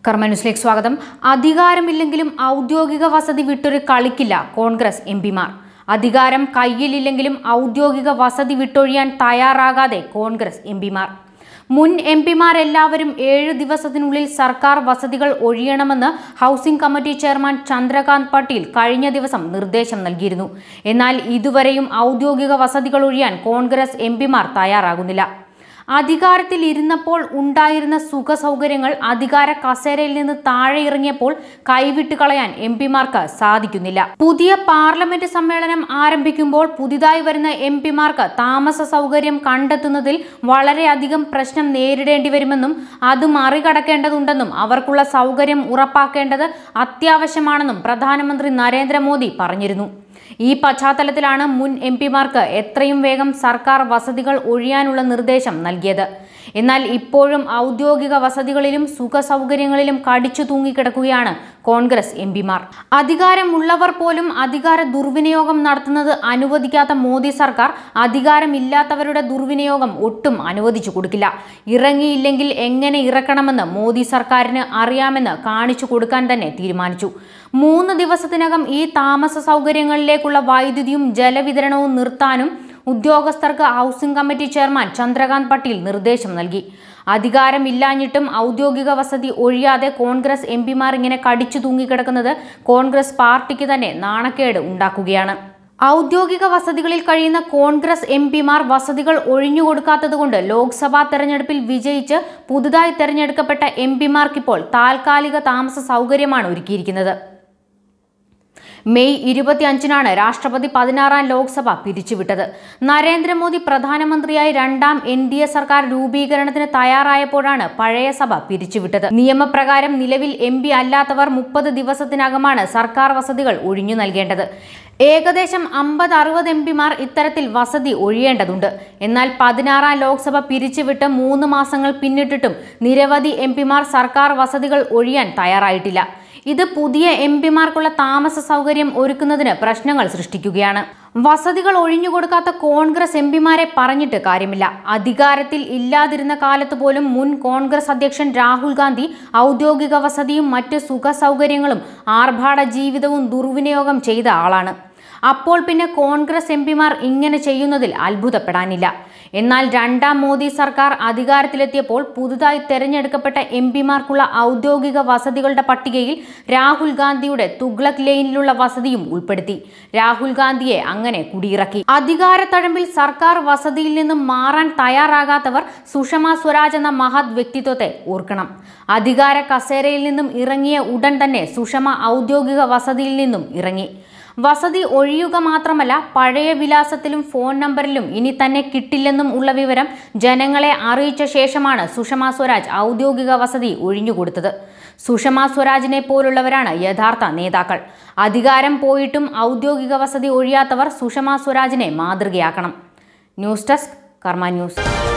കർമ്മ ന്യൂസിലേക്ക് സ്വാഗതം അധികാരമില്ലെങ്കിലും ഔദ്യോഗിക വസതി വിട്ടൊരു കളിക്കില്ല കോൺഗ്രസ് എം പിമാർ അധികാരം കയ്യിലില്ലെങ്കിലും ഔദ്യോഗിക വസതി വിട്ടൊഴിയാൻ തയ്യാറാകാതെ കോൺഗ്രസ് എം പിമാർ മുൻ എം പിമാരെല്ലാവരും ഏഴു ദിവസത്തിനുള്ളിൽ സർക്കാർ വസതികൾ ഒഴിയണമെന്ന് housing committee chairman Chandrakant Patil കഴിഞ്ഞ ദിവസം നിർദ്ദേശം നൽകിയിരുന്നു എന്നാൽ ഇതുവരെയും ഔദ്യോഗിക വസതികൾ ഒഴിയാൻ കോൺഗ്രസ് എം പിമാർ തയ്യാറാകുന്നില്ല അധികാരത്തിൽ ഇരുന്നപ്പോൾ ഉണ്ടായിരുന്ന സുഖ സൗകര്യങ്ങൾ അധികാര കസേരയിൽ നിന്ന് താഴെ ഇറങ്ങിയപ്പോൾ കൈവിട്ട് കളയാൻ എം പിമാർക്ക് സാധിക്കുന്നില്ല പുതിയ പാർലമെന്റ് സമ്മേളനം ആരംഭിക്കുമ്പോൾ പുതിയതായി വരുന്ന എം പിമാർക്ക് താമസ സൗകര്യം കണ്ടെത്തുന്നതിൽ വളരെയധികം പ്രശ്നം നേരിടേണ്ടി വരുമെന്നും അത് മറികടക്കേണ്ടതുണ്ടെന്നും അവർക്കുള്ള സൗകര്യം ഉറപ്പാക്കേണ്ടത് അത്യാവശ്യമാണെന്നും പ്രധാനമന്ത്രി നരേന്ദ്രമോദി പറഞ്ഞിരുന്നു ഈ പശ്ചാത്തലത്തിലാണ് മുൻ എം പിമാർക്ക് എത്രയും വേഗം സർക്കാർ വസതികൾ ഒഴിയാനുള്ള നിർദ്ദേശം നൽകിയത് എന്നാൽ ഇപ്പോഴും ഔദ്യോഗിക വസതികളിലും സുഖ സൗകര്യങ്ങളിലും കടിച്ചു തൂങ്ങിക്കിടക്കുകയാണ് കോൺഗ്രസ് എം പിമാർ അധികാരമുള്ളവർ പോലും അധികാര ദുർവിനിയോഗം നടത്തുന്നത് അനുവദിക്കാത്ത മോദി സർക്കാർ അധികാരമില്ലാത്തവരുടെ ദുർവിനിയോഗം ഒട്ടും അനുവദിച്ചു കൊടുക്കില്ല ഇറങ്ങിയില്ലെങ്കിൽ എങ്ങനെ ഇറക്കണമെന്ന് മോദി സർക്കാരിന് അറിയാമെന്ന് കാണിച്ചു കൊടുക്കാൻ തന്നെ തീരുമാനിച്ചു മൂന്ന് ദിവസത്തിനകം ഈ താമസ സൗകര്യങ്ങളിലേക്കുള്ള വൈദ്യുതിയും ജലവിതരണവും നിർത്താനും ഉദ്യോഗസ്ഥർക്ക് housing committee chairman Chandrakant Patil നിർദ്ദേശം നൽകി അധികാരമില്ലാഞ്ഞിട്ടും ഔദ്യോഗിക വസതി ഒഴിയാതെ കോൺഗ്രസ് എം പിമാർ ഇങ്ങനെ കടിച്ചു തൂങ്ങിക്കിടക്കുന്നത് കോൺഗ്രസ് പാർട്ടിക്ക് തന്നെ നാണക്കേട് ഉണ്ടാക്കുകയാണ് ഔദ്യോഗിക വസതികളിൽ കഴിയുന്ന കോൺഗ്രസ് എം പിമാർ വസതികൾ ഒഴിഞ്ഞുകൊടുക്കാത്തതുകൊണ്ട് ലോക്സഭാ തെരഞ്ഞെടുപ്പിൽ വിജയിച്ച് പുതുതായി തെരഞ്ഞെടുക്കപ്പെട്ട എം പിമാർക്കിപ്പോൾ താൽക്കാലിക താമസ സൗകര്യമാണ് ഒരുക്കിയിരിക്കുന്നത് മെയ് ഇരുപത്തിയഞ്ചിനാണ് രാഷ്ട്രപതി പതിനാറാം ലോക്സഭ പിരിച്ചുവിട്ടത് നരേന്ദ്രമോദി പ്രധാനമന്ത്രിയായി രണ്ടാം എൻ ഡി എ സർക്കാർ രൂപീകരണത്തിന് തയ്യാറായപ്പോഴാണ് പഴയ സഭ പിരിച്ചുവിട്ടത് നിയമപ്രകാരം നിലവിൽ എം പി അല്ലാത്തവർ മുപ്പത് ദിവസത്തിനകമാണ് സർക്കാർ വസതികൾ ഒഴിഞ്ഞു നൽകേണ്ടത് ഏകദേശം അമ്പത് അറുപത് എം പിമാർ ഇത്തരത്തിൽ വസതി ഒഴിയേണ്ടതുണ്ട് എന്നാൽ പതിനാറാം ലോക്സഭ പിരിച്ചുവിട്ട് മൂന്ന് മാസങ്ങൾ പിന്നിട്ടിട്ടും നിരവധി എം പിമാർ സർക്കാർ വസതികൾ ഒഴിയാൻ തയ്യാറായിട്ടില്ല ഇത് പുതിയ എം പിമാർക്കുള്ള താമസ സൗകര്യം ഒരുക്കുന്നതിന് പ്രശ്നങ്ങൾ സൃഷ്ടിക്കുകയാണ് വസതികൾ ഒഴിഞ്ഞുകൊടുക്കാത്ത കോൺഗ്രസ് എം പിമാരെ പറഞ്ഞിട്ട് കാര്യമില്ല അധികാരത്തിൽ ഇല്ലാതിരുന്ന കാലത്ത് പോലും മുൻ കോൺഗ്രസ് അധ്യക്ഷൻ രാഹുൽ ഗാന്ധി ഔദ്യോഗിക വസതിയും മറ്റ് സുഖ സൗകര്യങ്ങളും ആർഭാട ജീവിതവും ദുർവിനിയോഗം ചെയ്ത ആളാണ് അപ്പോൾ പിന്നെ കോൺഗ്രസ് എം പിമാർ ഇങ്ങനെ ചെയ്യുന്നതിൽ അത്ഭുതപ്പെടാനില്ല എന്നാൽ രണ്ടാം മോദി സർക്കാർ അധികാരത്തിലെത്തിയപ്പോൾ പുതുതായി തെരഞ്ഞെടുക്കപ്പെട്ട എം പിമാർക്കുള്ള ഔദ്യോഗിക വസതികളുടെ പട്ടികയിൽ രാഹുൽ ഗാന്ധിയുടെ തുഗ്ലക് ലെയിനിലുള്ള വസതിയും ഉൾപ്പെടുത്തി രാഹുൽ ഗാന്ധിയെ അങ്ങനെ കുടിയിറക്കി അധികാര തഴമ്പിൽ സർക്കാർ വസതിയിൽ നിന്നും മാറാൻ തയ്യാറാകാത്തവർ സുഷമ സ്വരാജ് എന്ന മഹത് വ്യക്തിത്വത്തെ ഓർക്കണം അധികാര കസേരയിൽ നിന്നും ഇറങ്ങിയ ഉടൻ തന്നെ സുഷമ ഔദ്യോഗിക വസതിയിൽ നിന്നും ഇറങ്ങി വസതി ഒഴിയുക മാത്രമല്ല പഴയ വിലാസത്തിലും ഫോൺ നമ്പറിലും ഇനി തന്നെ കിട്ടില്ലെന്നും ഉള്ള വിവരം ജനങ്ങളെ അറിയിച്ച ശേഷമാണ് സുഷമ സ്വരാജ് ഔദ്യോഗിക വസതി ഒഴിഞ്ഞുകൊടുത്തത് സുഷമ സ്വരാജിനെ പോലുള്ളവരാണ് യഥാർത്ഥ നേതാക്കൾ അധികാരം പോയിട്ടും ഔദ്യോഗിക വസതി ഒഴിയാത്തവർ സുഷമ സ്വരാജിനെ മാതൃകയാക്കണം ന്യൂസ് ഡെസ്ക് കർമ്മ ന്യൂസ്